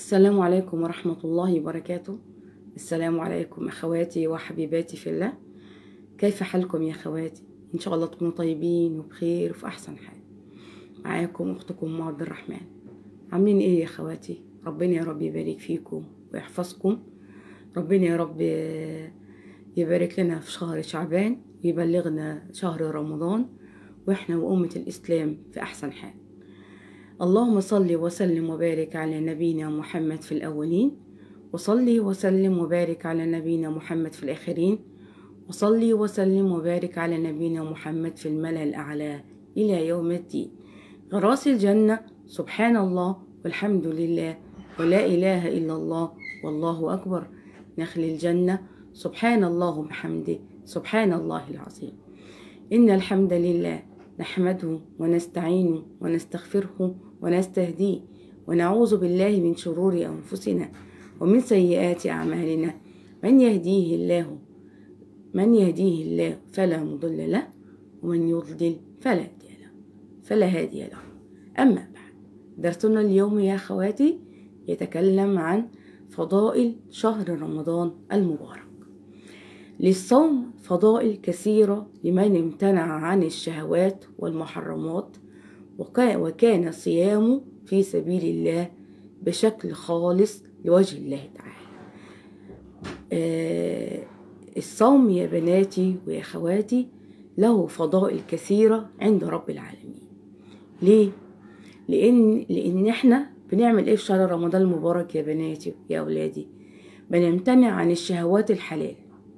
السلام عليكم ورحمة الله وبركاته السلام عليكم أخواتي وحبيباتي في الله كيف حالكم يا أخواتي إن شاء الله تكونوا طيبين وبخير وفي أحسن حال معاكم أختكم أم عبد الرحمن عاملين إيه يا أخواتي ربنا يا رب يبارك فيكم ويحفظكم ربنا يا رب يبارك لنا في شهر شعبان ويبلغنا شهر رمضان وإحنا وأمة الإسلام في أحسن حال اللهم صل وسلم وبارك على نبينا محمد في الأولين وصلي وسلم وبارك على نبينا محمد في الآخرين وصلي وسلم وبارك على نبينا محمد في الملأ الأعلى إلى يوم الدين غراس الجنة سبحان الله والحمد لله ولا إله إلا الله والله أكبر نخل الجنة سبحان الله وبحمده سبحان الله العظيم إن الحمد لله نحمده ونستعينه ونستغفره ونستهديه ونعوذ بالله من شرور أنفسنا ومن سيئات أعمالنا من يهديه الله من يهديه الله فلا مضل له ومن يضلل فلا هادي له فلا هادي له أما بعد درسنا اليوم يا أخواتي يتكلم عن فضائل شهر رمضان المبارك للصوم فضائل كثيرة لمن امتنع عن الشهوات والمحرمات وكان صيامه في سبيل الله بشكل خالص لوجه الله تعالى آه الصوم يا بناتي ويا خواتي له فضائل كثيرة عند رب العالمين ليه؟ لأن لأن احنا بنعمل ايه في شهر رمضان المبارك يا بناتي يا أولادي بنمتنع عن الشهوات الحلال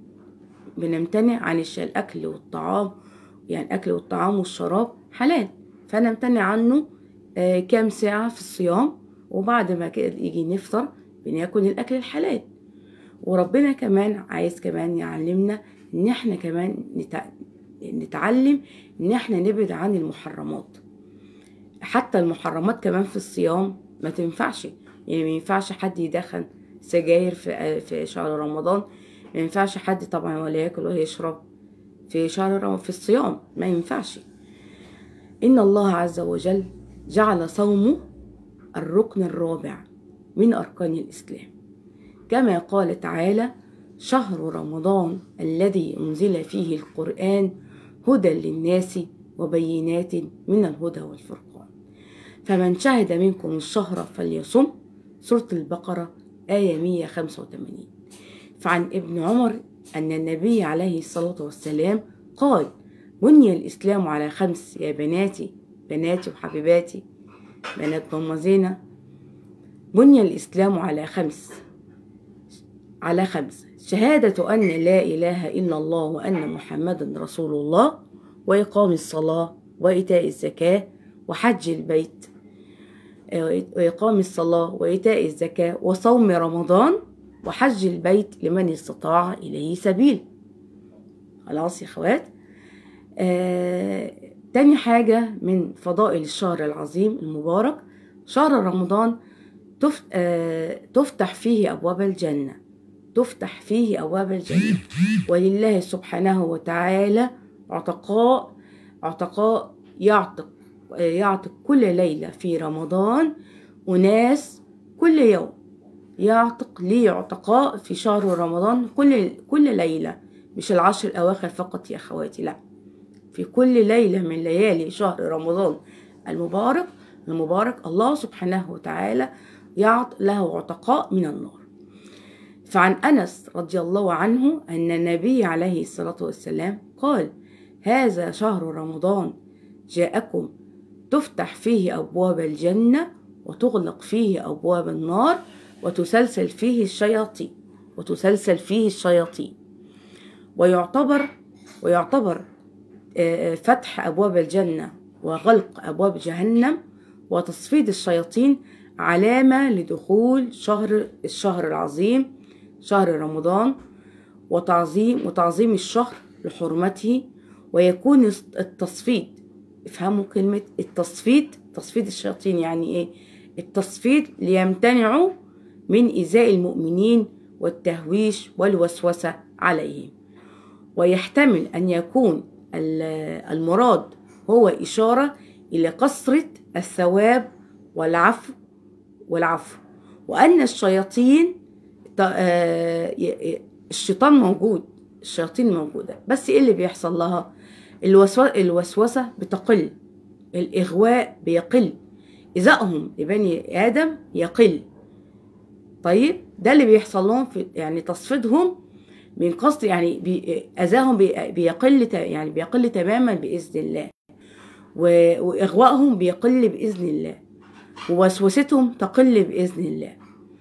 بنمتنع عن الأكل والطعام يعني الأكل والطعام والشراب حلال فنمتنع عنه آه كام ساعة في الصيام وبعد ما كده يجي نفطر بناكل الأكل الحلال وربنا كمان عايز كمان يعلمنا إن احنا كمان نتع... نتعلم إن احنا نبعد عن المحرمات حتى المحرمات كمان في الصيام ما تنفعش يعني ما ينفعش حد يدخن سجاير في في شهر رمضان ما ينفعش حد طبعا ولا ياكل ولا يشرب في شهر في الصيام ما ينفعش إن الله عز وجل جعل صومه الركن الرابع من أركان الإسلام كما قال تعالى شهر رمضان الذي أنزل فيه القرآن هدى للناس وبينات من الهدى والفرقان فمن شهد منكم الشهر فليصم سورة البقرة آية 185 فعن ابن عمر أن النبي عليه الصلاة والسلام قال بني الإسلام على خمس يا بناتي بناتي وحبيباتي بنات ماما زينة بني الإسلام على خمس على خمس شهادة أن لا إله إلا الله وأن محمدا رسول الله وإقام الصلاة وإيتاء الزكاة وحج البيت وإقام الصلاة وإيتاء الزكاة وصوم رمضان وحج البيت لمن استطاع إليه سبيل خلاص يا اخوات آه، تاني حاجة من فضائل الشهر العظيم المبارك شهر رمضان تف... آه، تفتح فيه أبواب الجنة تفتح فيه أبواب الجنة ولله سبحانه وتعالى عتقاء عتقاء يعتق يعتق كل ليلة في رمضان أناس كل يوم يعتق لي عتقاء في شهر رمضان كل كل ليلة مش العشر الأواخر فقط يا أخواتي لا في كل ليلة من ليالي شهر رمضان المبارك المبارك الله سبحانه وتعالى يعط له عتقاء من النار فعن أنس رضي الله عنه أن النبي عليه الصلاة والسلام قال هذا شهر رمضان جاءكم تفتح فيه أبواب الجنة وتغلق فيه أبواب النار وتسلسل فيه الشياطين وتسلسل فيه الشياطين ويعتبر ويعتبر فتح أبواب الجنة وغلق أبواب جهنم وتصفيد الشياطين علامة لدخول شهر الشهر العظيم شهر رمضان وتعظيم وتعظيم الشهر لحرمته ويكون التصفيد افهموا كلمة التصفيد تصفيد الشياطين يعني ايه التصفيد ليمتنعوا من إيذاء المؤمنين والتهويش والوسوسة عليهم ويحتمل أن يكون المراد هو إشارة إلى كثرة الثواب والعفو والعفو وأن الشياطين ط- آه، ي- ي- الشيطان موجود الشياطين موجودة بس إيه اللي بيحصل لها الوسو- الوسوسة بتقل الإغواء بيقل إذائهم لبني آدم يقل طيب ده اللي بيحصل لهم في يعني تصفيدهم من قصد يعني بي- أذاهم بي- بيقل ت- يعني بيقل تماما بإذن الله و- وإغوائهم بيقل بإذن الله ووسوستهم تقل بإذن الله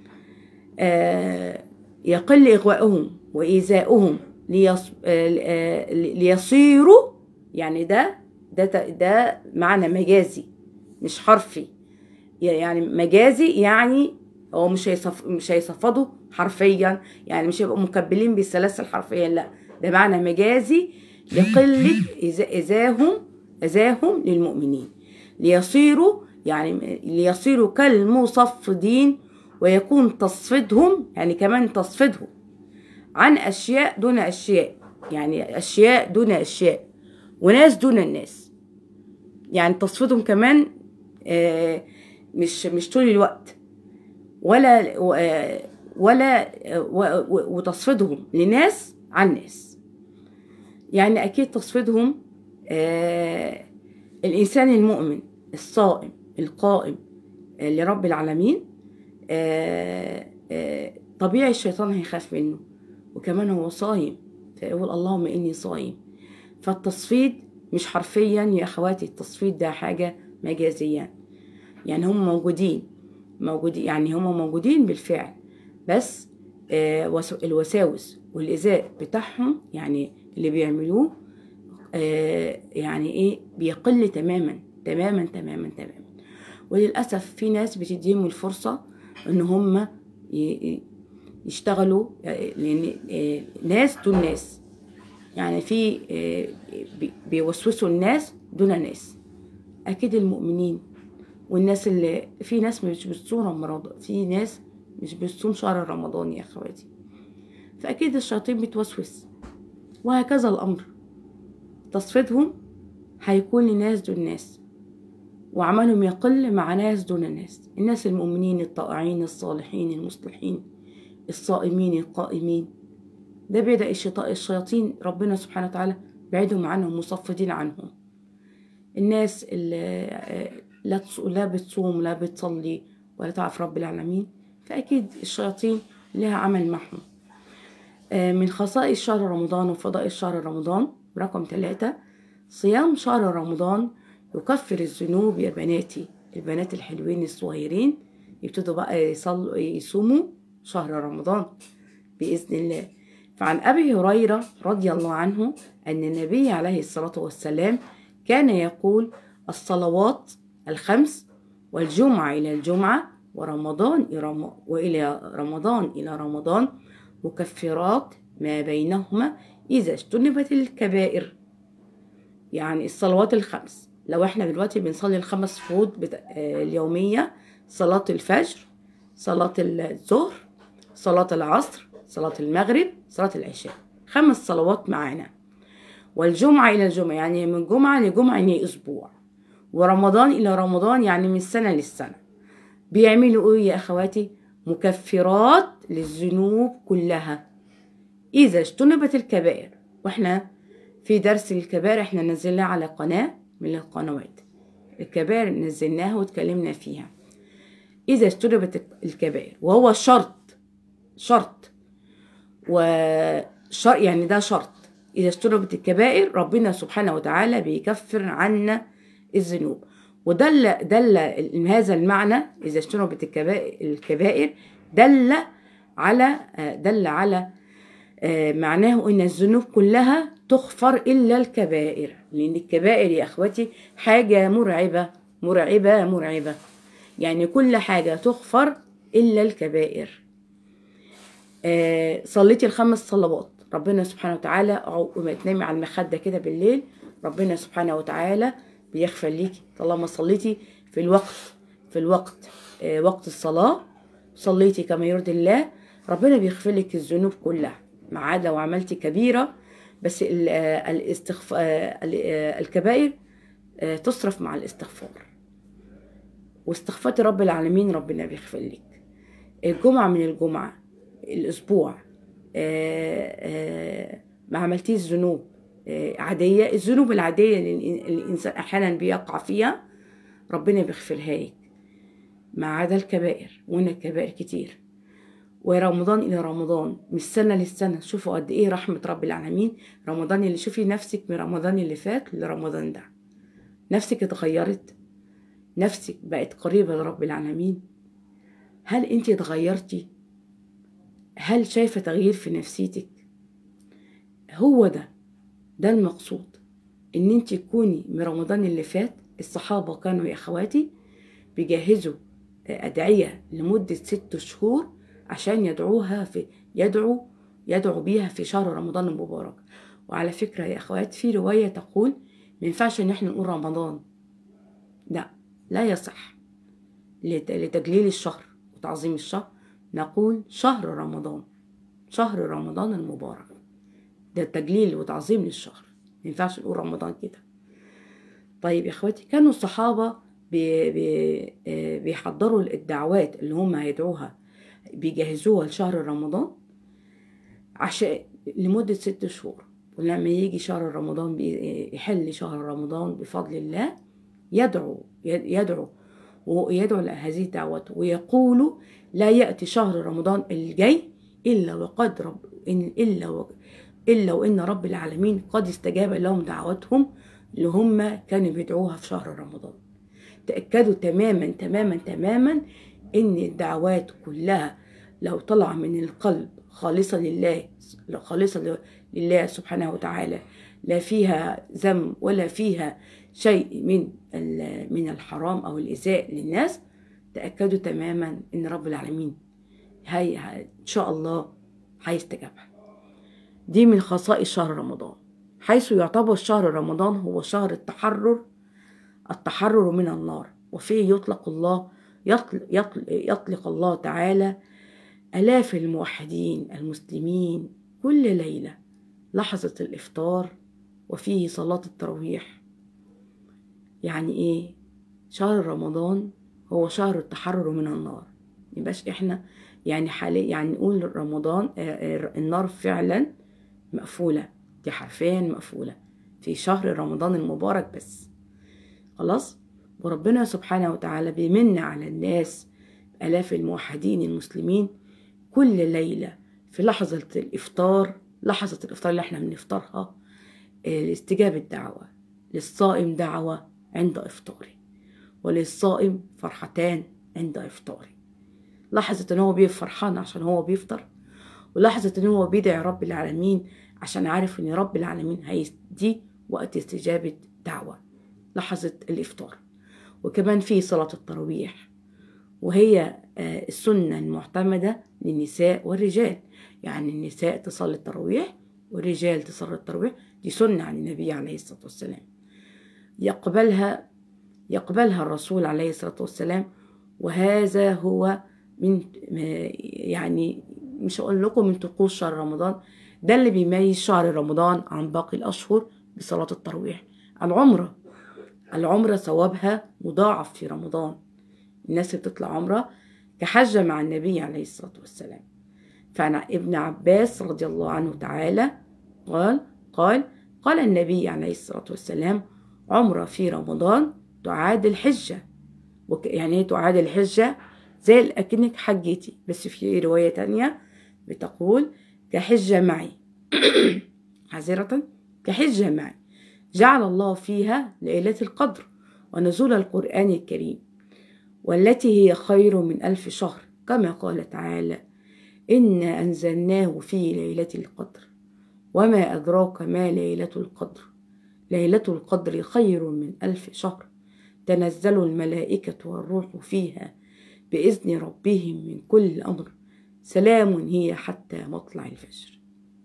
آه، يقل إغوائهم وإيذاؤهم ليص... آه، آه، ليصيروا يعني ده ده ده معنى مجازي مش حرفي يعني مجازي يعني هو مش هيصف مش هيصفدوا حرفيا يعني مش هيبقوا مكبلين بالسلاسل حرفيا لا ده معنى مجازي لقلة إذا- إذاهم إذاهم للمؤمنين ليصيروا يعني ليصيروا كالمصفدين ويكون تصفيدهم يعني كمان تصفيدهم عن أشياء دون أشياء يعني أشياء دون أشياء وناس دون الناس يعني تصفيدهم كمان آه، مش مش طول الوقت ولا آه، ولا آه، و- و- وتصفيدهم لناس عن ناس يعني أكيد تصفيدهم آه، الإنسان المؤمن الصائم القائم آه، لرب العالمين آه، آه، طبيعي الشيطان هيخاف منه وكمان هو صايم فيقول اللهم إني صايم فالتصفيد مش حرفيا يا أخواتي التصفيد ده حاجة مجازيا يعني هم موجودين موجودين يعني هم موجودين بالفعل بس آه، وس- الوساوس والإيذاء بتاعهم يعني اللي بيعملوه آه، يعني إيه بيقل تماما تماما تماما تماما وللأسف في ناس بتديهم الفرصة إن هم ي- ي- يشتغلوا آه، لأن آه، ناس دون ناس يعني في آه، بي- بيوسوسوا الناس دون ناس أكيد المؤمنين والناس اللي في ناس مش بتصوم رمضان في ناس مش بتصوم شهر رمضان يا اخواتي فاكيد الشياطين بتوسوس وهكذا الامر تصفيدهم هيكون لناس دون ناس وعملهم يقل مع ناس دون ناس الناس المؤمنين الطائعين الصالحين المصلحين الصائمين القائمين ده بيدأ الشيطان الشياطين ربنا سبحانه وتعالى بعيدهم عنهم مصفدين عنهم الناس اللي لا تص- لا بتصوم لا بتصلي ولا تعرف رب العالمين فأكيد الشياطين لها عمل معهم آه، من خصائص شهر رمضان وفضائل شهر رمضان رقم ثلاثة صيام شهر رمضان يكفر الذنوب يا بناتي البنات الحلوين الصغيرين يبتدوا بقى يصلوا يصوموا شهر رمضان بإذن الله فعن أبي هريرة رضي الله عنه أن النبي عليه الصلاة والسلام كان يقول الصلوات الخمس والجمعة إلى الجمعة ورمضان إلى رم- وإلى رمضان إلى رمضان مكفرات ما بينهما إذا اجتنبت الكبائر يعني الصلوات الخمس لو احنا دلوقتي بنصلي الخمس فروض بتا... آه، اليومية صلاة الفجر صلاة الظهر صلاة العصر صلاة المغرب صلاة العشاء خمس صلوات معانا والجمعة إلى الجمعة يعني من جمعة لجمعة يعني أسبوع ورمضان إلى رمضان يعني من سنة للسنة بيعملوا إيه يا أخواتي مكفرات للذنوب كلها إذا اجتنبت الكبائر وإحنا في درس الكبائر إحنا نزلناه على قناة من القنوات الكبائر نزلناها واتكلمنا فيها إذا اجتنبت الكبائر وهو شرط شرط وشرط يعني ده شرط إذا اجتنبت الكبائر ربنا سبحانه وتعالى بيكفر عنا الذنوب ودل دل هذا المعنى إذا اجتنبت الكبائر, الكبائر دل على دل على آه، معناه ان الذنوب كلها تغفر الا الكبائر لان الكبائر يا اخواتي حاجه مرعبه مرعبه مرعبه يعني كل حاجه تغفر الا الكبائر آه، صليتي الخمس صلوات ربنا سبحانه وتعالى أو ما تنامي على المخده كده بالليل ربنا سبحانه وتعالى بيغفر ليكي طالما صليتي في الوقت في الوقت آه، وقت الصلاه صليتي كما يرضي الله ربنا بيغفر لك الذنوب كلها ما عدا لو عملتي كبيرة بس ال- آه، الاستغف... آه، ال- آه، الكبائر آه، تصرف مع الاستغفار واستغفرت رب العالمين ربنا بيغفر لك الجمعة من الجمعة الأسبوع آه، آه، ما عملتيش ذنوب آه، عادية الذنوب العادية اللي الإن- الإنسان أحيانا بيقع فيها ربنا بيغفرها لك ما عدا الكبائر وهنا الكبائر كتير ورمضان إلى رمضان من السنة للسنة شوفوا قد إيه رحمة رب العالمين رمضان اللي شوفي نفسك من رمضان اللي فات لرمضان ده نفسك اتغيرت نفسك بقت قريبة لرب العالمين هل انت اتغيرتي هل شايفة تغيير في نفسيتك هو ده ده المقصود ان انت تكوني من رمضان اللي فات الصحابة كانوا يا اخواتي بيجهزوا أدعية لمدة ست شهور عشان يدعوها في يدعو يدعو بيها في شهر رمضان المبارك وعلى فكرة يا أخوات في رواية تقول ما ينفعش إن احنا نقول رمضان لا لا يصح لت- لتجليل الشهر وتعظيم الشهر نقول شهر رمضان شهر رمضان المبارك ده تجليل وتعظيم للشهر ما ينفعش نقول رمضان كده طيب يا اخواتي كانوا الصحابة بي بي آه، بيحضروا الدعوات اللي هم هيدعوها بيجهزوها لشهر رمضان عشان لمدة ست شهور ولما يجي شهر رمضان بي- يحل شهر رمضان بفضل الله يدعو يدعو ويدعو لهذه الدعوات ويقول لا يأتي شهر رمضان الجاي إلا وقد رب إن إلا و إلا وإن رب العالمين قد استجاب لهم دعواتهم اللي هم كانوا بيدعوها في شهر رمضان تأكدوا تماما تماما تماما إن الدعوات كلها لو طلع من القلب خالصة لله خالصة لله سبحانه وتعالى لا فيها ذم ولا فيها شيء من ال- من الحرام أو الإيذاء للناس تأكدوا تماما إن رب العالمين هي هي- إن شاء الله هيستجابها دي من خصائص شهر رمضان حيث يعتبر شهر رمضان هو شهر التحرر التحرر من النار وفيه يطلق الله يطلق, يطلق, يطلق الله تعالى آلاف الموحدين المسلمين كل ليلة لحظة الإفطار وفيه صلاة التراويح يعني إيه شهر رمضان هو شهر التحرر من النار يبقاش إحنا يعني حاليا يعني نقول رمضان آه، آه، النار فعلا مقفولة دي حرفيا مقفولة في شهر رمضان المبارك بس خلاص وربنا سبحانه وتعالى بيمن على الناس آلاف الموحدين المسلمين كل ليلة في لحظة الإفطار لحظة الإفطار اللي احنا بنفطرها آه، استجابة دعوة للصائم دعوة عند إفطاره وللصائم فرحتان عند إفطاره لحظة إن هو بيبقى فرحان عشان هو بيفطر ولحظة إن هو بيدعي رب العالمين عشان عارف إن رب العالمين هيدي وقت استجابة دعوة لحظة الإفطار وكمان في صلاة التراويح وهي آه، السنة المعتمدة للنساء والرجال يعني النساء تصلي التراويح والرجال تصلي التراويح دي سنة عن النبي عليه الصلاة والسلام يقبلها يقبلها الرسول عليه الصلاة والسلام وهذا هو من يعني مش هقول لكم من طقوس شهر رمضان ده اللي بيميز شهر رمضان عن باقي الأشهر بصلاة التراويح العمرة العمرة ثوابها مضاعف في رمضان الناس اللي بتطلع عمرة كحجة مع النبي عليه الصلاة والسلام فعن ابن عباس رضي الله عنه تعالى قال قال قال النبي عليه الصلاة والسلام عمرة في رمضان تعادل حجة وك يعني ايه تعادل حجة زي أكنك حجتي بس في رواية تانية بتقول كحجة معي حذرة كحجة معي جعل الله فيها ليلة القدر ونزول القرآن الكريم والتي هي خير من ألف شهر كما قال تعالى إنا أنزلناه في ليلة القدر وما أدراك ما ليلة القدر ليلة القدر خير من ألف شهر تنزل الملائكة والروح فيها بإذن ربهم من كل أمر سلام هي حتى مطلع الفجر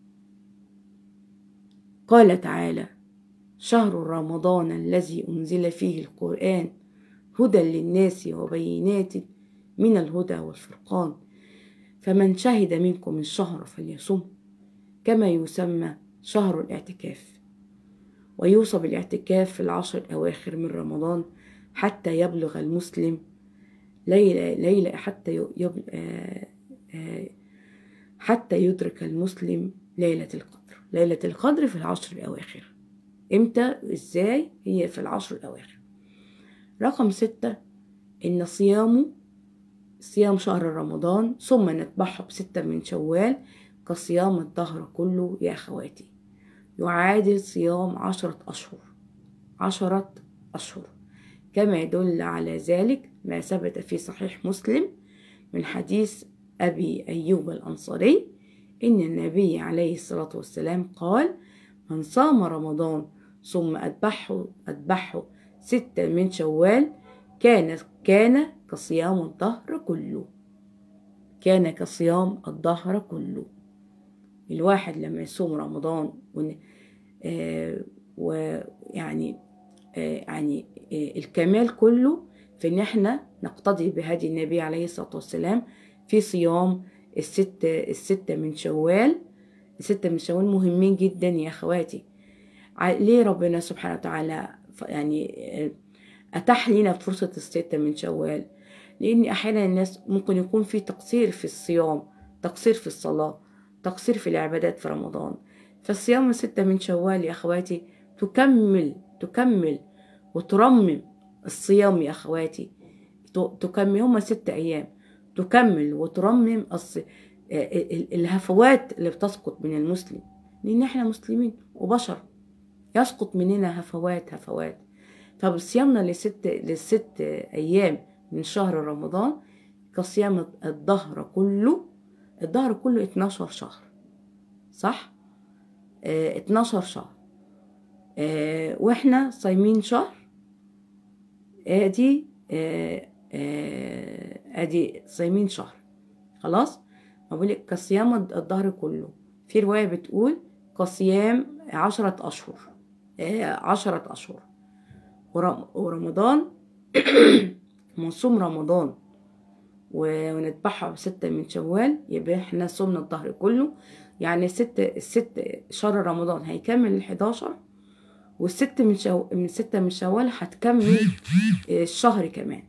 قال تعالى شهر رمضان الذي أنزل فيه القرآن هدى للناس وبينات من الهدى والفرقان فمن شهد منكم الشهر فليصم كما يسمى شهر الاعتكاف ويوصى بالاعتكاف في العشر الأواخر من رمضان حتى يبلغ المسلم ليلة ليلة حتى يب... آه آه حتى يدرك المسلم ليلة القدر ليلة القدر في العشر الأواخر إمتى إزاي هي في العشر الأواخر رقم ستة إن صيامه صيام شهر رمضان ثم نتبعه بستة من شوال كصيام الدهر كله يا أخواتي يعادل صيام عشرة أشهر عشرة أشهر كما يدل على ذلك ما ثبت في صحيح مسلم من حديث أبي أيوب الأنصاري إن النبي عليه الصلاة والسلام قال من صام رمضان ثم أتبعه أتبعه ستة من شوال كان كان كصيام الدهر كله كان كصيام الدهر كله الواحد لما يصوم رمضان آه ويعني آه يعني آه الكمال كله في ان احنا نقتدي بهدي النبي عليه الصلاة والسلام في صيام الست الستة من شوال الستة من شوال مهمين جدا يا اخواتي ليه ربنا سبحانه وتعالى يعني اتاح لنا فرصة الستة من شوال لان احيانا الناس ممكن يكون في تقصير في الصيام تقصير في الصلاة تقصير في العبادات في رمضان فالصيام الستة من شوال يا أخواتي تكمل تكمل وترمم الصيام يا أخواتي تكمل هما ست أيام تكمل وترمم الص... الهفوات اللي بتسقط من المسلم لأن احنا مسلمين وبشر يسقط مننا هفوات هفوات فبصيامنا لست للست أيام من شهر رمضان كصيام الدهر كله الدهر كله 12 شهر صح؟ اه 12 شهر اه واحنا صايمين شهر ادي اه ادي صايمين شهر خلاص بقول لك كصيام الدهر كله في رواية بتقول كصيام عشرة أشهر عشرة أشهر ورمضان مصوم رمضان ونذبحها بستة من شوال يبقى احنا صمنا الظهر كله يعني ست الست شهر رمضان هيكمل الحداشر والست من شو من ستة من شوال هتكمل الشهر كمان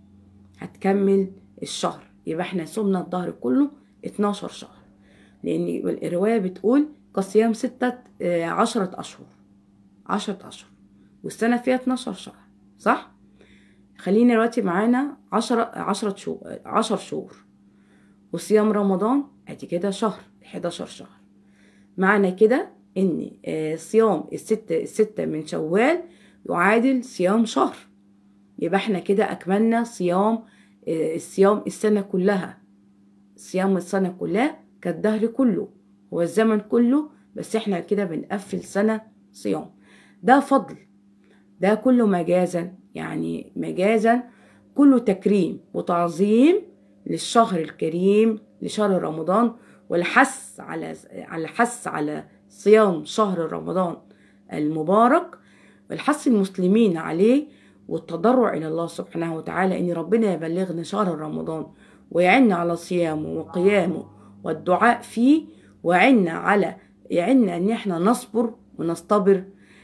هتكمل الشهر يبقى احنا صمنا الظهر كله اتناشر شهر لأن الرواية بتقول كصيام ستة عشرة أشهر عشرة أشهر والسنة فيها اتناشر شهر صح؟ خلينا دلوقتي معانا عشرة عشرة شهور عشر شهور وصيام رمضان ادي كده شهر حداشر شهر معنى كده ان صيام الستة الستة من شوال يعادل صيام شهر يبقى احنا كده اكملنا صيام الصيام السنة كلها صيام السنة كلها كالدهر كله هو الزمن كله بس احنا كده بنقفل سنة صيام ده فضل ده كله مجازا يعني مجازا كله تكريم وتعظيم للشهر الكريم لشهر رمضان والحث على على الحث على صيام شهر رمضان المبارك والحث المسلمين عليه والتضرع الى الله سبحانه وتعالى ان ربنا يبلغنا شهر رمضان ويعنا على صيامه وقيامه والدعاء فيه ويعنا على يعنا ان احنا نصبر ونصطبر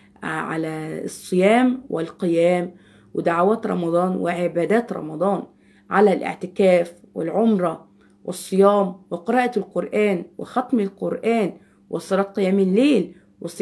على الصيام والقيام ودعوات رمضان وعبادات رمضان على الاعتكاف والعمرة والصيام وقراءة القرآن وختم القرآن وصلاة قيام الليل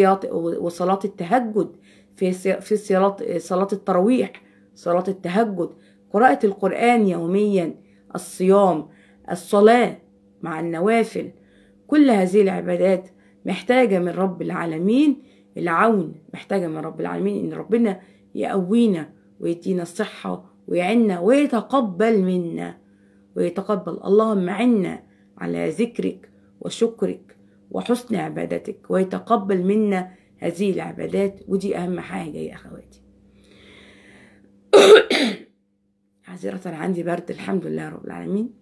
وصلاة التهجد في في صلاة صلاة التراويح صلاة التهجد قراءة القرآن يوميا الصيام الصلاة مع النوافل كل هذه العبادات محتاجة من رب العالمين العون محتاجة من رب العالمين إن ربنا يقوينا ويدينا الصحة ويعنا ويتقبل منا ويتقبل اللهم عنا على ذكرك وشكرك وحسن عبادتك ويتقبل منا هذه العبادات ودي أهم حاجة يا أخواتي عذرة عندي برد الحمد لله رب العالمين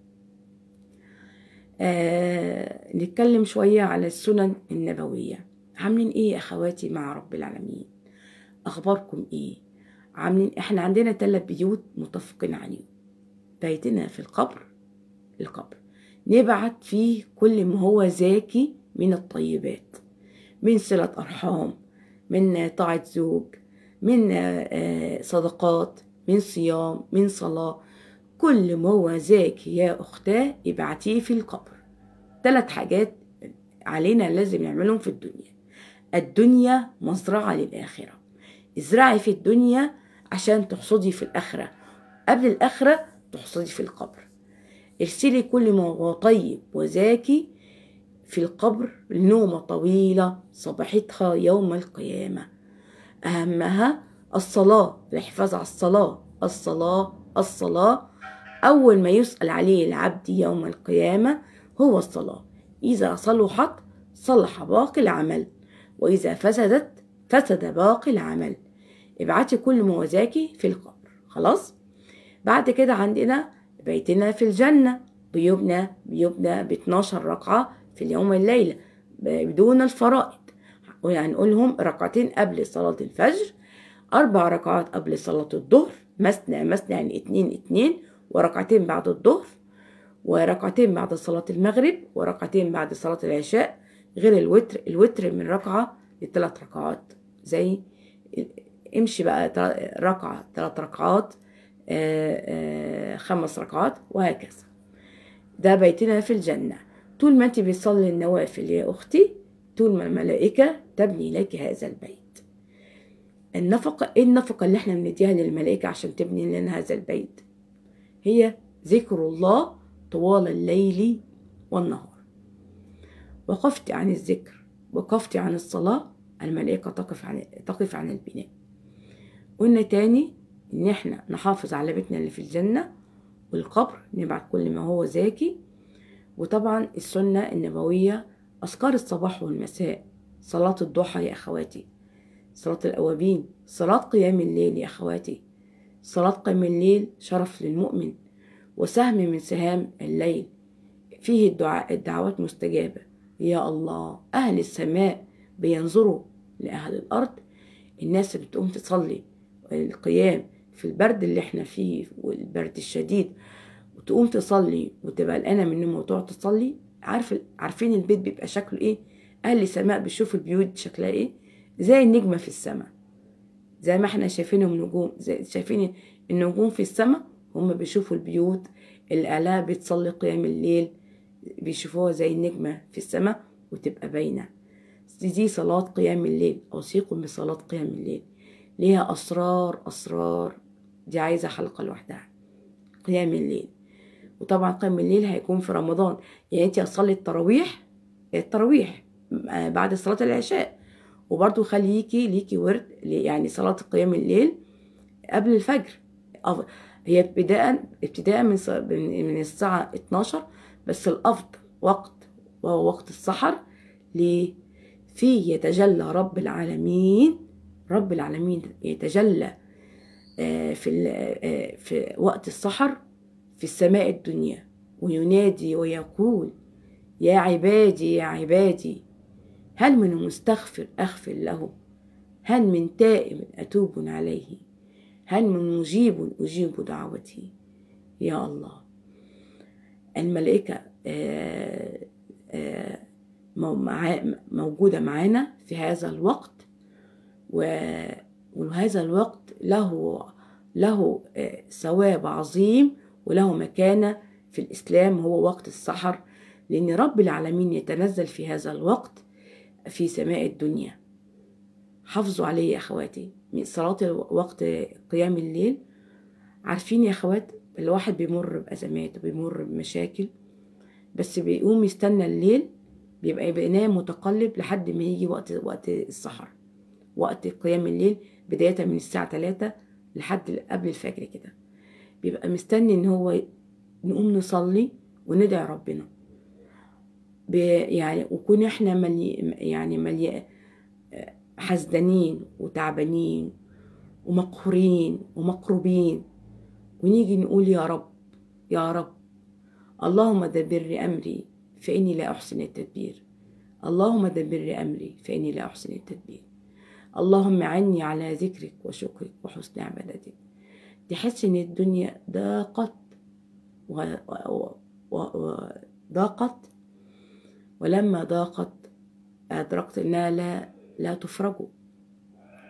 آه نتكلم شوية على السنن النبوية عاملين ايه يا اخواتي مع رب العالمين اخباركم ايه عاملين احنا عندنا ثلاث بيوت متفقين عليهم بيتنا في القبر القبر نبعت فيه كل ما هو زاكي من الطيبات من صلة أرحام من طاعة زوج من صدقات من صيام من صلاة كل ما هو ذاكي يا أختاه ابعتيه في القبر ثلاث حاجات علينا لازم نعملهم في الدنيا الدنيا مزرعة للآخرة ازرعي في الدنيا عشان تحصدي في الآخرة قبل الآخرة تحصدي في القبر ارسلي كل ما هو طيب وزاكي في القبر نومة طويلة صباحتها يوم القيامة أهمها الصلاة الحفاظ على الصلاة الصلاة الصلاة أول ما يسأل عليه العبد يوم القيامة هو الصلاة إذا صلحت صلح باقي العمل وإذا فسدت فسد باقي العمل ابعتي كل موازاكي في القبر خلاص بعد كده عندنا بيتنا في الجنة بيبنى بيبنى ب 12 ركعة في اليوم والليلة بدون الفرائض وهنقولهم ركعتين قبل صلاة الفجر أربع ركعات قبل صلاة الظهر مثنى مثنى يعني اتنين اتنين وركعتين بعد الظهر وركعتين بعد صلاة المغرب وركعتين بعد صلاة العشاء غير الوتر الوتر من ركعة لثلاث ركعات زي امشي بقى ركعة ثلاث ركعات آآ آآ خمس ركعات وهكذا ده بيتنا في الجنة طول ما انت بتصلي النوافل يا أختي طول ما الملائكة تبني لك هذا البيت النفقة ايه النفقة اللي احنا بنديها للملائكة عشان تبني لنا هذا البيت هي ذكر الله طوال الليل والنهار وقفت عن الذكر وقفت عن الصلاة الملائكة تقف عن تقف عن البناء قلنا تاني ان احنا نحافظ على بيتنا اللي في الجنة والقبر نبعت كل ما هو زاكي وطبعا السنة النبوية أذكار الصباح والمساء صلاة الضحى يا أخواتي صلاة الأوابين صلاة قيام الليل يا أخواتي صلاة قيام الليل شرف للمؤمن وسهم من سهام الليل فيه الدعاء الدعوات مستجابة يا الله أهل السماء بينظروا لأهل الأرض الناس اللي بتقوم تصلي القيام في البرد اللي احنا فيه والبرد الشديد وتقوم تصلي وتبقى قلقانة من النوم وتقعد تصلي عارف عارفين البيت بيبقى شكله ايه أهل السماء بيشوفوا البيوت شكلها ايه زي النجمة في السماء زي ما احنا شايفينهم نجوم زي شايفين النجوم في السماء هم بيشوفوا البيوت اللي أهلها بتصلي قيام الليل بيشوفوها زي النجمة في السماء وتبقى باينة دي صلاة قيام الليل أوصيكم بصلاة قيام الليل ليها أسرار أسرار دي عايزة حلقة لوحدها قيام الليل وطبعا قيام الليل هيكون في رمضان يعني انت هتصلي التراويح التراويح بعد صلاة العشاء وبرضو خليكي ليكي ورد يعني صلاة قيام الليل قبل الفجر هي ابتداء ابتداء من من الساعة 12 بس الأفضل وقت وهو وقت السحر ليه؟ فيه يتجلى رب العالمين رب العالمين يتجلى في في وقت السحر في السماء الدنيا وينادي ويقول يا عبادي يا عبادي هل من مستغفر أغفر له هل من تائب أتوب عليه هل من مجيب أجيب دعوتي يا الله الملائكة موجودة معانا في هذا الوقت وهذا الوقت له له ثواب عظيم وله مكانة في الإسلام هو وقت السحر لأن رب العالمين يتنزل في هذا الوقت في سماء الدنيا حافظوا عليه يا أخواتي من صلاة وقت قيام الليل عارفين يا أخوات الواحد بيمر بأزمات وبيمر بمشاكل بس بيقوم يستنى الليل بيبقى بينام متقلب لحد ما يجي وقت وقت السحر وقت قيام الليل بداية من الساعة 3 لحد قبل الفجر كده بيبقى مستني ان هو نقوم نصلي وندعي ربنا يعني وكون احنا ملي يعني ملي حزدانين وتعبانين ومقهورين ومقروبين ونيجي نقول يا رب يا رب اللهم دبر أمري فإني لا أحسن التدبير اللهم دبر أمري فإني لا أحسن التدبير اللهم عني على ذكرك وشكرك وحسن عبادتك تحس إن الدنيا ضاقت وضاقت ولما ضاقت أدركت إنها لا لا تفرج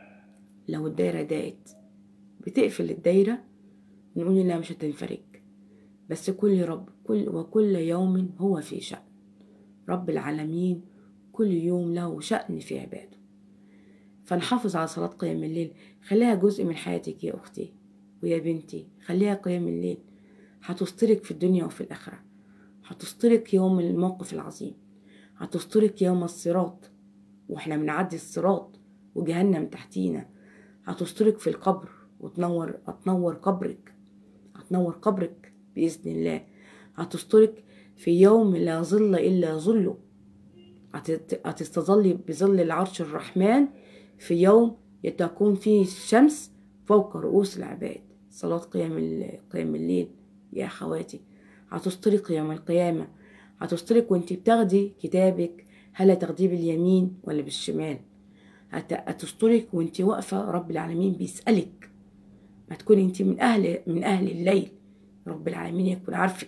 لو الدايرة ضاقت بتقفل الدايرة نقول إنها مش هتنفرج بس كل رب كل وكل يوم هو في شأن رب العالمين كل يوم له شأن في عباده فنحافظ على صلاة قيام الليل خليها جزء من حياتك يا أختي ويا بنتي خليها قيام الليل هتسترك في الدنيا وفي الآخرة هتسترك يوم الموقف العظيم هتسترك يوم الصراط واحنا بنعدي الصراط وجهنم تحتينا هتسترك في القبر وتنور هتنور قبرك هتنور قبرك بإذن الله هتسترك في يوم لا ظل إلا ظله هتستظلي بظل العرش الرحمن في يوم تكون فيه الشمس فوق رؤوس العباد صلاة قيام قيام الليل يا أخواتي هتسترق يوم القيامة هتسترق وانت بتاخدي كتابك هل هتاخديه باليمين ولا بالشمال هتسترق وانت واقفة رب العالمين بيسألك ما تكون انت من أهل من أهل الليل رب العالمين يكون عارفك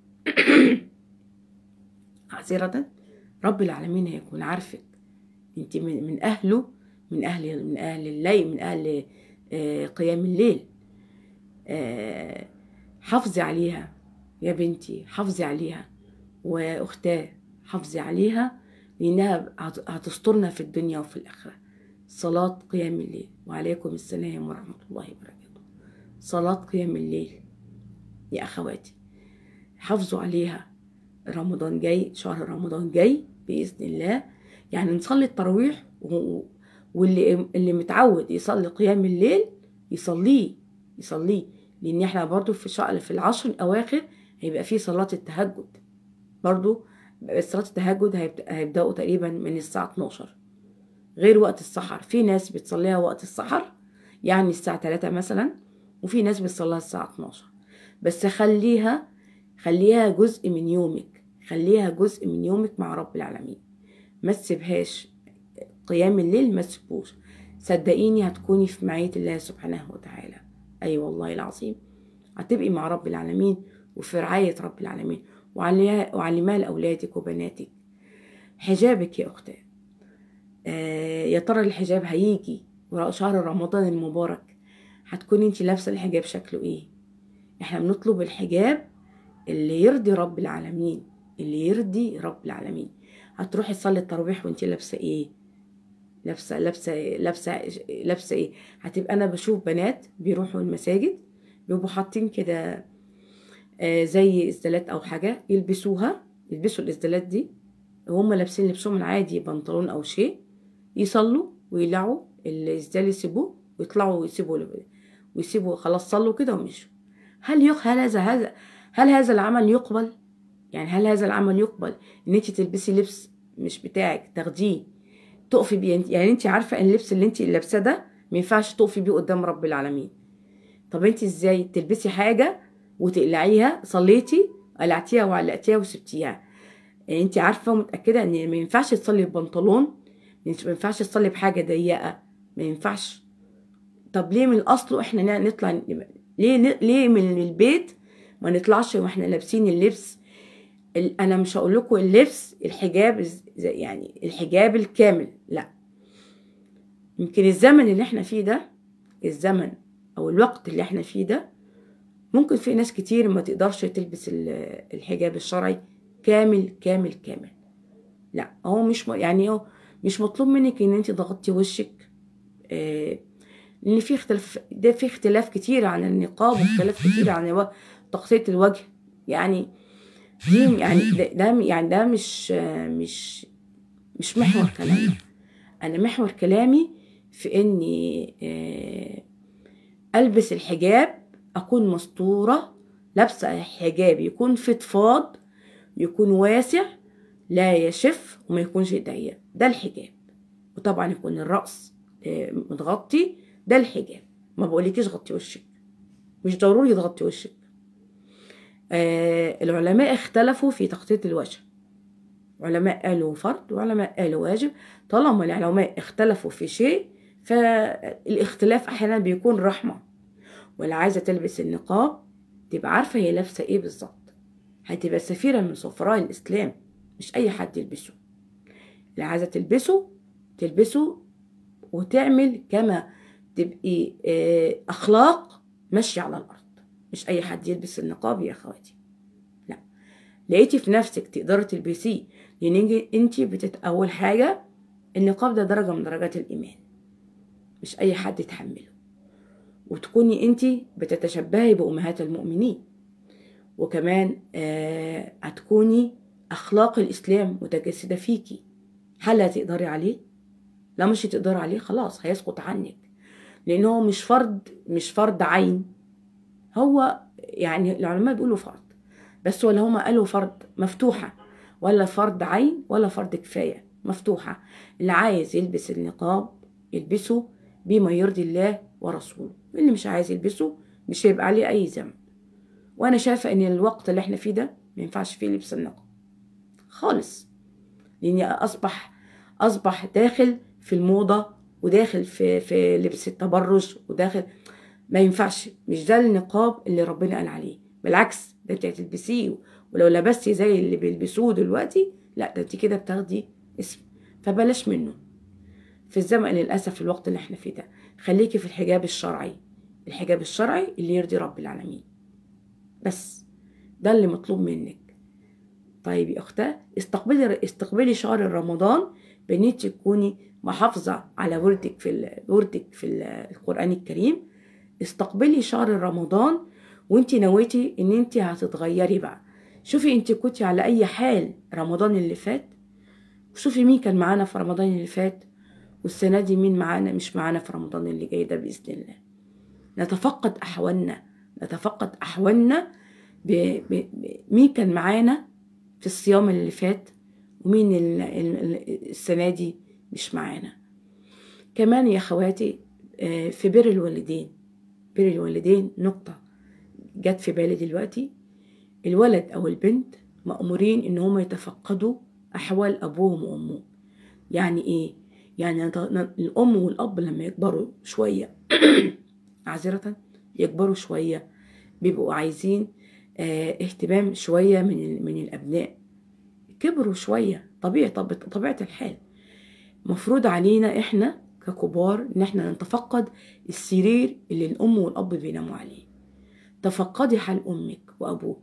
عذرة رب العالمين هيكون عارفك انت من, من أهله من أهل من أهل الليل من أهل آه قيام الليل آه حافظي عليها يا بنتي حافظي عليها واختاه حافظي عليها لانها هتسترنا في الدنيا وفي الاخره صلاه قيام الليل وعليكم السلام ورحمه الله وبركاته صلاه قيام الليل يا اخواتي حافظوا عليها رمضان جاي شهر رمضان جاي باذن الله يعني نصلي التراويح واللي اللي متعود يصلي قيام الليل يصليه يصليه لان احنا برضو في شهر في العشر الاواخر هيبقى في صلاة التهجد برضو صلاة التهجد هيبدأوا تقريبا من الساعة 12 غير وقت السحر في ناس بتصليها وقت السحر يعني الساعة 3 مثلا وفي ناس بتصليها الساعة 12 بس خليها خليها جزء من يومك خليها جزء من يومك مع رب العالمين ما تسيبهاش قيام الليل ما تسيبوش صدقيني هتكوني في معية الله سبحانه وتعالى أي أيوة والله العظيم هتبقي مع رب العالمين وفي رعاية رب العالمين وعلمها لأولادك وبناتك حجابك يا أختي آه يا ترى الحجاب هيجي شهر رمضان المبارك هتكوني انت لابسة الحجاب شكله ايه احنا بنطلب الحجاب اللي يرضي رب العالمين اللي يرضي رب العالمين هتروحي تصلي التراويح وانت لابسه ايه لابسه لابسه لابسه لابسه ايه هتبقى انا بشوف بنات بيروحوا المساجد بيبقوا حاطين كده آه زي اسدالات او حاجه يلبسوها يلبسوا الاسدالات دي وهم لابسين لبسهم العادي بنطلون او شيء يصلوا ويلعوا الاسدال يسيبوه ويطلعوا ويسيبوا ويسيبوا خلاص صلوا كده ومشوا هل يق... هل هذا هذا هل هذا العمل يقبل يعني هل هذا العمل يقبل ان انت تلبسي لبس مش بتاعك تاخديه تقفي بيه يعني انت عارفه ان اللبس اللي انت لابساه ده ما ينفعش تقفي بيه قدام رب العالمين طب انت ازاي تلبسي حاجه وتقلعيها صليتي قلعتيها وعلقتيها وسبتيها يعني انت عارفه ومتاكده ان ما ينفعش تصلي ببنطلون ما ينفعش تصلي بحاجه ضيقه ما ينفعش طب ليه من الاصل احنا نطلع ليه ليه من البيت ما نطلعش واحنا لابسين اللبس انا مش هقول لكم اللبس الحجاب يعني الحجاب الكامل لا يمكن الزمن اللي احنا فيه ده الزمن او الوقت اللي احنا فيه ده ممكن في ناس كتير ما تقدرش تلبس الحجاب الشرعي كامل كامل كامل لا هو مش يعني هو مش مطلوب منك ان انت تغطي وشك آه لان في اختلاف ده في اختلاف كتير عن النقاب واختلاف كتير عن تغطيه الوجه يعني دي يعني ده, ده يعني ده مش مش مش محور كلامي انا محور كلامي في اني البس الحجاب اكون مستوره لابسه حجاب يكون فضفاض يكون واسع لا يشف وما يكونش ضيق ده الحجاب وطبعا يكون الراس متغطي ده الحجاب ما بقولكيش غطي وشك مش ضروري تغطي وشك آه العلماء اختلفوا في تغطية الوجه علماء قالوا فرض وعلماء قالوا واجب طالما العلماء اختلفوا في شيء فالاختلاف احيانا بيكون رحمة واللي عايزة تلبس النقاب تبقى عارفة هي لابسة ايه بالظبط هتبقى سفيرة من سفراء الاسلام مش اي حد يلبسه اللي عايزة تلبسه تلبسه وتعمل كما تبقي اه اخلاق ماشية على الارض مش اي حد يلبس النقاب يا اخواتي لقيتي في نفسك تقدري تلبسيه لان انت بتت اول حاجه النقاب ده درجه من درجات الايمان مش اي حد يتحمله وتكوني انت بتتشبهي بامهات المؤمنين وكمان آه هتكوني اخلاق الاسلام متجسده فيكي هل هتقدري عليه لا مش هتقدري عليه خلاص هيسقط عنك لان هو مش فرض مش فرض عين هو يعني العلماء بيقولوا فرض بس ولا هما قالوا فرض مفتوحه ولا فرض عين ولا فرض كفايه مفتوحه اللي عايز يلبس النقاب يلبسه بما يرضي الله ورسوله اللي مش عايز يلبسه مش هيبقى عليه اي ذنب وانا شايفه ان الوقت اللي احنا فيه ده ما ينفعش فيه لبس النقاب خالص لان اصبح اصبح داخل في الموضه وداخل في في لبس التبرج وداخل ما ينفعش مش ده النقاب اللي ربنا قال عليه بالعكس ده انت هتلبسيه ولو لبستي زي اللي بيلبسوه دلوقتي لا ده انت كده بتاخدي اسم فبلاش منه في الزمن للاسف في الوقت اللي احنا فيه ده خليكي في الحجاب الشرعي الحجاب الشرعي اللي يرضي رب العالمين بس ده اللي مطلوب منك طيب يا اختاه استقبلي استقبلي شهر رمضان بان انت تكوني محافظه على وردك في وردك في القران الكريم استقبلي شهر رمضان وانت نويتي ان انت هتتغيري بقى شوفي انت كنتي على اي حال رمضان اللي فات وشوفي مين كان معانا في رمضان اللي فات والسنة دي مين معانا مش معانا في رمضان اللي جاي ده بإذن الله نتفقد أحوالنا نتفقد أحوالنا ب... ب... ب... مين كان معانا في الصيام اللي فات ومين ال... ال... السنة دي مش معانا كمان يا خواتي في بر الوالدين بر الوالدين نقطة جت في بالي دلوقتي الولد أو البنت مأمورين إن هم يتفقدوا أحوال أبوهم وأمهم يعني إيه؟ يعني الأم والأب لما يكبروا شوية معذرة يكبروا شوية بيبقوا عايزين اه اهتمام شوية من من الأبناء كبروا شوية طبيعي طب طبيعة الحال مفروض علينا إحنا ككبار إن إحنا نتفقد السرير اللي الأم والأب بيناموا عليه تفقدي حال أمك وأبوك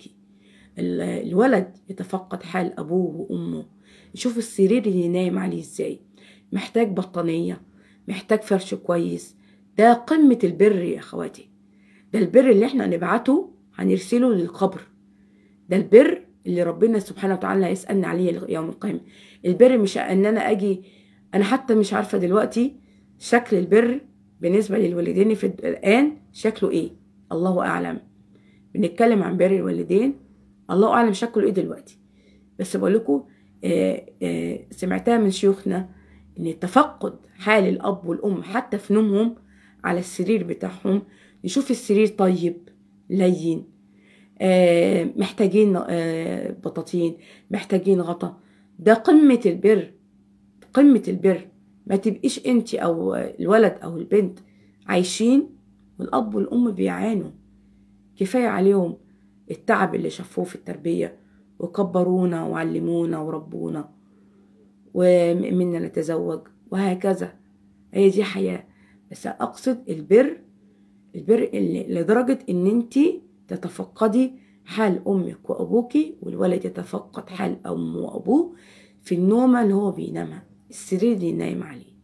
الولد يتفقد حال أبوه وأمه يشوف السرير اللي نايم عليه إزاي محتاج بطانية محتاج فرش كويس ده قمة البر يا أخواتي ده البر اللي احنا نبعته هنرسله للقبر ده البر اللي ربنا سبحانه وتعالى يسألنا عليه يوم القيامة البر مش ان انا اجي انا حتى مش عارفة دلوقتي شكل البر بالنسبة للوالدين في الآن شكله ايه الله أعلم بنتكلم عن بر الوالدين الله أعلم شكله ايه دلوقتي بس بقول لكم آه آه سمعتها من شيوخنا ان تفقد حال الاب والام حتى في نومهم على السرير بتاعهم يشوف السرير طيب لين آه محتاجين آه بطاطين محتاجين غطا ده قمة البر قمة البر ما تبقيش انت او الولد او البنت عايشين والاب والام بيعانوا كفاية عليهم التعب اللي شافوه في التربية وكبرونا وعلمونا وربونا ومنا نتزوج وهكذا هي دي حياة بس أقصد البر البر اللي لدرجة إن أنت تتفقدي حال أمك وأبوك والولد يتفقد حال أمه وأبوه في النومة اللي هو بينامها السرير اللي نايم عليه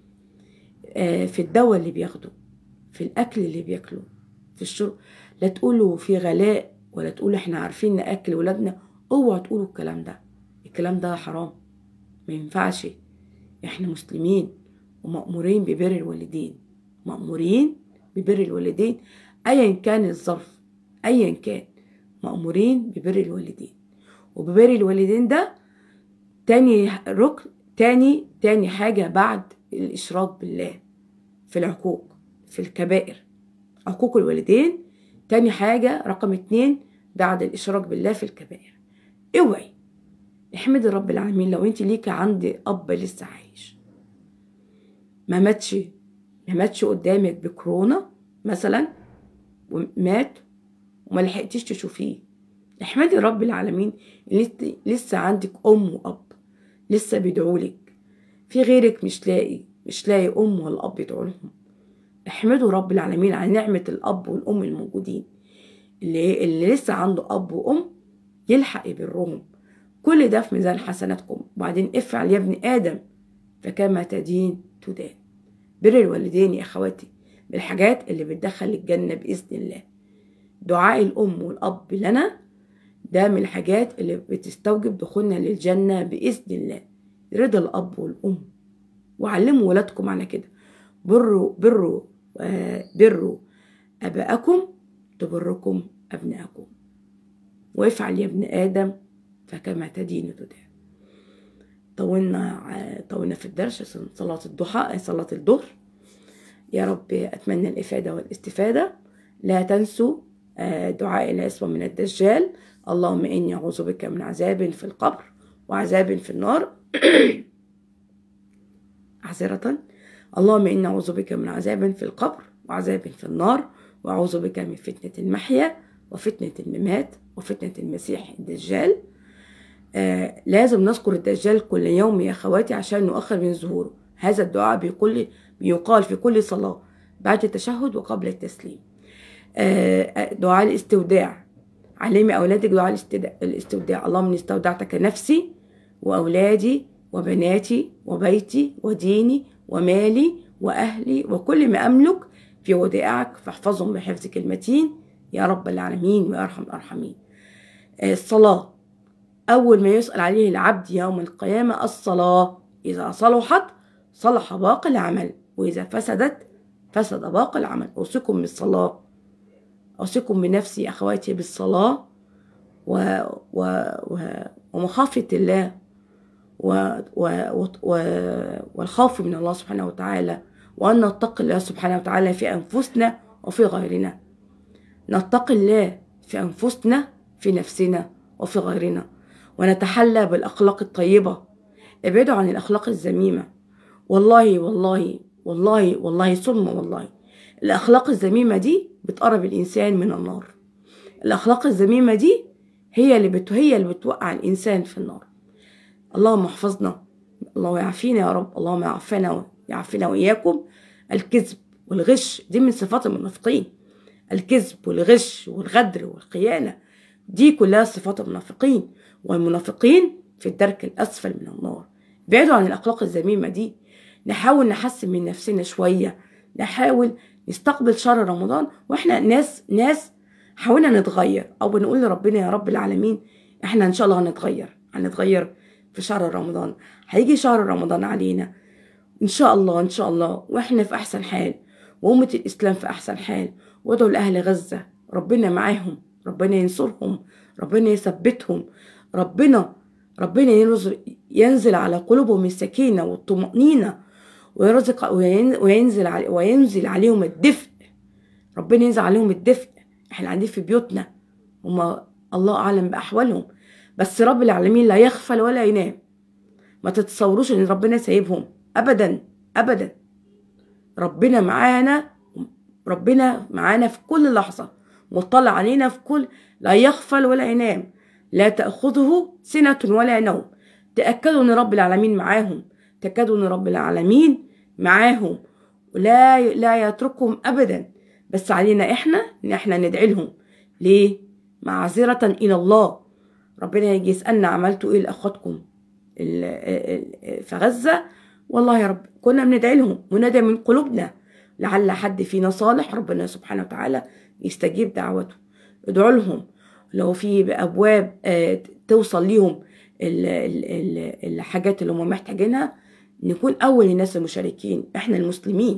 آه في الدواء اللي بياخده في الأكل اللي بياكله في الشرب لا تقولوا في غلاء ولا تقولوا احنا عارفين نأكل ولادنا اوعوا تقولوا الكلام ده الكلام ده حرام ما ينفعش احنا مسلمين ومأمورين ببر الوالدين مأمورين ببر الوالدين ايا كان الظرف ايا كان مأمورين ببر الوالدين وببر الوالدين ده تاني ركن تاني تاني حاجة بعد الإشراك بالله في العقوق في الكبائر عقوق الوالدين تاني حاجة رقم اتنين بعد الإشراك بالله في الكبائر اوعي احمدي رب العالمين لو انت ليكي عندي اب لسه عايش ما ماتش ما ماتش قدامك بكورونا مثلا ومات وما لحقتيش تشوفيه احمدي رب العالمين اللي لسه عندك ام واب لسه بيدعولك في غيرك مش لاقي مش لاقي ام ولا اب يدعوا لهم احمدوا رب العالمين على نعمة الاب والام الموجودين اللي, اللي لسه عنده اب وام يلحق يبرهم كل ده في ميزان حسناتكم وبعدين افعل يا ابن آدم فكما تدين تدان بر الوالدين يا أخواتي من الحاجات اللي بتدخل الجنة بإذن الله دعاء الأم والأب لنا ده من الحاجات اللي بتستوجب دخولنا للجنة بإذن الله رضا الأب والأم وعلموا ولادكم على كده بروا بروا آه بروا أباءكم تبركم أبناءكم وافعل يا ابن آدم فكما تدين تدان طولنا طولنا في الدرس صلاة الضحى صلاة الظهر يا رب أتمنى الإفادة والاستفادة لا تنسوا دعاء العصمة من الدجال اللهم إني أعوذ بك من عذاب في القبر وعذاب في النار عذرة اللهم إني أعوذ بك من عذاب في القبر وعذاب في النار وأعوذ بك من فتنة المحيا وفتنة الممات وفتنة المسيح الدجال آه لازم نذكر الدجال كل يوم يا أخواتي عشان نؤخر من ظهوره هذا الدعاء بكل بيقال في كل صلاة بعد التشهد وقبل التسليم آه دعاء الاستوداع علمي أولادك دعاء الاستوداع اللهم إني استودعتك نفسي وأولادي وبناتي وبيتي وديني ومالي وأهلي وكل ما أملك في ودائعك فاحفظهم بحفظك المتين يا رب العالمين ويا أرحم الأرحمين الصلاة أول ما يسأل عليه العبد يوم القيامة الصلاة إذا صلحت صلح باقي العمل وإذا فسدت فسد باقي العمل أوصيكم بالصلاة أوصيكم بنفسي أخواتي بالصلاة و... و... و... ومخافة الله و... و... و... والخوف من الله سبحانه وتعالى وأن نتقي الله سبحانه وتعالى في أنفسنا وفي غيرنا نتقي الله في أنفسنا في نفسنا وفي غيرنا ونتحلى بالأخلاق الطيبة ابعدوا عن الأخلاق الذميمة والله والله والله والله ثم والله الأخلاق الذميمة دي بتقرب الإنسان من النار الأخلاق الذميمة دي هي اللي بت... هي اللي بتوقع الإنسان في النار اللهم احفظنا الله يعافينا يا رب اللهم يعافينا يعافينا وإياكم الكذب والغش دي من صفات المنافقين الكذب والغش والغدر والخيانة دي كلها صفات المنافقين والمنافقين في الدرك الأسفل من النار بعدوا عن الأخلاق الذميمة دي نحاول نحسن من نفسنا شوية نحاول نستقبل شهر رمضان واحنا ناس ناس حاولنا نتغير او بنقول لربنا يا رب العالمين احنا ان شاء الله هنتغير هنتغير في شهر رمضان هيجي شهر رمضان علينا ان شاء الله ان شاء الله واحنا في احسن حال وأمة الإسلام في أحسن حال وادعوا لأهل غزة ربنا معاهم ربنا ينصرهم ربنا يثبتهم ربنا ربنا ينزل على قلوبهم السكينة والطمأنينة ويرزق وينزل علي وينزل عليهم الدفء ربنا ينزل عليهم الدفء احنا قاعدين في بيوتنا هما الله اعلم باحوالهم بس رب العالمين لا يغفل ولا ينام ما تتصوروش ان ربنا سايبهم ابدا ابدا ربنا معانا ربنا معانا في كل لحظه مطلع علينا في كل لا يغفل ولا ينام لا تاخذه سنه ولا نوم تاكدوا ان رب العالمين معاهم تاكدوا ان رب العالمين معاهم ولا لا يتركهم ابدا بس علينا احنا ان احنا ندعي لهم ليه معذرة الى الله ربنا يجي يسألنا عملتوا ايه لاخواتكم في غزة والله يا رب كنا بندعي لهم وندعي من قلوبنا لعل حد فينا صالح ربنا سبحانه وتعالى يستجيب دعوته ادعوا لهم لو في ابواب توصل ليهم الحاجات اللي هم محتاجينها نكون اول الناس المشاركين احنا المسلمين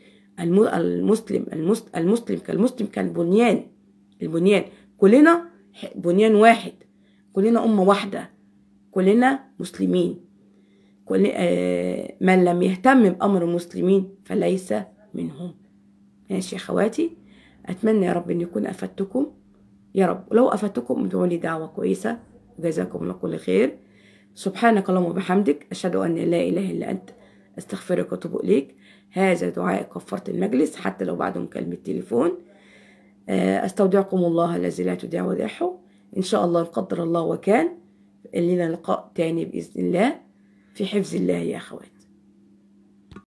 المسلم المسلم كالمسلم كالبنيان البنيان كلنا بنيان واحد كلنا أمة واحدة كلنا مسلمين كل من لم يهتم بأمر المسلمين فليس منهم ماشي يا خواتي أتمنى يا رب أن يكون أفدتكم يا رب ولو أفدتكم ادعوا لي دعوة كويسة وجزاكم الله كل خير سبحانك اللهم وبحمدك أشهد أن لا إله إلا أنت أستغفرك وأتوب إليك هذا دعاء كفارة المجلس حتى لو بعد مكالمة تليفون أستودعكم الله الذي لا تدع ودائعه إن شاء الله قدر الله وكان لنا لقاء تاني بإذن الله في حفظ الله يا أخواتي